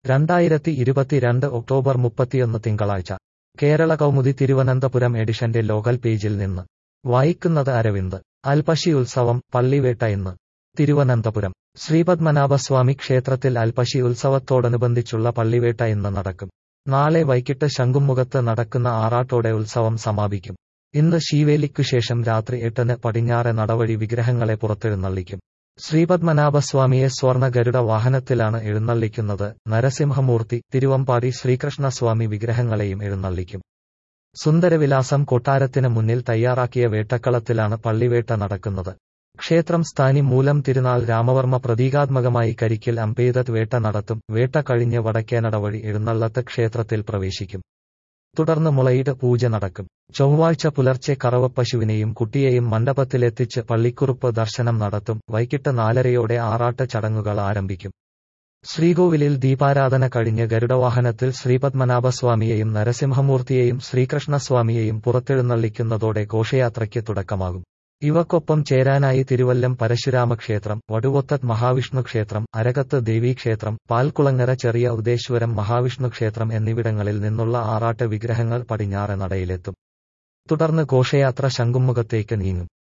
രണ്ടായിരത്തി ഇരുപത്തിരണ്ട് ഒക്ടോബർ മുപ്പത്തിയൊന്ന് തിങ്കളാഴ്ച കേരള കൗമുദി തിരുവനന്തപുരം എഡിഷന്റെ ലോകൽ പേജിൽ നിന്ന് വായിക്കുന്നത് അരവിന്ദ് അൽപശി ഉത്സവം പള്ളിവേട്ട ഇന്ന് തിരുവനന്തപുരം ശ്രീപത്മനാഭസ്വാമി ക്ഷേത്രത്തിൽ അൽപശി ഉത്സവത്തോടനുബന്ധിച്ചുള്ള പള്ളിവേട്ട ഇന്ന് നടക്കും നാളെ വൈകിട്ട് ശംഖുമുഖത്ത് നടക്കുന്ന ആറാട്ടോടെ ഉത്സവം സമാപിക്കും ഇന്ന് ശീവേലിക്കുശേഷം രാത്രി എട്ടിന് പടിഞ്ഞാറെ നടവഴി വിഗ്രഹങ്ങളെ പുറത്തെഴുന്നള്ളിക്കും ശ്രീപത്മനാഭസ്വാമിയെ സ്വർണ്ണ ഗരുഡ വാഹനത്തിലാണ് എഴുന്നള്ളിക്കുന്നത് നരസിംഹമൂർത്തി തിരുവമ്പാടി ശ്രീകൃഷ്ണസ്വാമി വിഗ്രഹങ്ങളെയും എഴുന്നള്ളിക്കും സുന്ദരവിലാസം കൊട്ടാരത്തിന് മുന്നിൽ തയ്യാറാക്കിയ വേട്ടക്കളത്തിലാണ് പള്ളിവേട്ട നടക്കുന്നത് ക്ഷേത്രം സ്ഥാനി മൂലം തിരുനാൾ രാമവർമ്മ പ്രതീകാത്മകമായി കരിക്കിൽ അമ്പെയ്തത് വേട്ട നടത്തും വേട്ട കഴിഞ്ഞ് വടക്കേനട വഴി എഴുന്നള്ളത്ത് ക്ഷേത്രത്തിൽ പ്രവേശിക്കും തുടർന്ന് മുളയിട്ട് പൂജ നടക്കും ചൊവ്വാഴ്ച പുലർച്ചെ കറവപ്പശുവിനെയും കുട്ടിയെയും മണ്ഡപത്തിലെത്തിച്ച് പള്ളിക്കുറുപ്പ് ദർശനം നടത്തും വൈകിട്ട് നാലരയോടെ ആറാട്ട് ചടങ്ങുകൾ ആരംഭിക്കും ശ്രീകോവിലിൽ ദീപാരാധന കഴിഞ്ഞ് ഗരുഡവാഹനത്തിൽ ശ്രീപത്മനാഭസ്വാമിയെയും നരസിംഹമൂർത്തിയെയും ശ്രീകൃഷ്ണസ്വാമിയെയും പുറത്തെഴുന്നള്ളിക്കുന്നതോടെ ഘോഷയാത്രയ്ക്ക് തുടക്കമാകും ഇവക്കൊപ്പം ചേരാനായി തിരുവല്ലം പരശുരാമക്ഷേത്രം വടുവൊത്തത് മഹാവിഷ്ണു ക്ഷേത്രം അരകത്ത് ദേവീക്ഷേത്രം പാൽക്കുളങ്ങര ചെറിയ ഉദേശ്വരം മഹാവിഷ്ണു ക്ഷേത്രം എന്നിവിടങ്ങളിൽ നിന്നുള്ള ആറാട്ട് വിഗ്രഹങ്ങൾ പടിഞ്ഞാറെ നടയിലെത്തും തുടർന്ന് ഘോഷയാത്ര ശംഖുമുഖത്തേക്ക് നീങ്ങും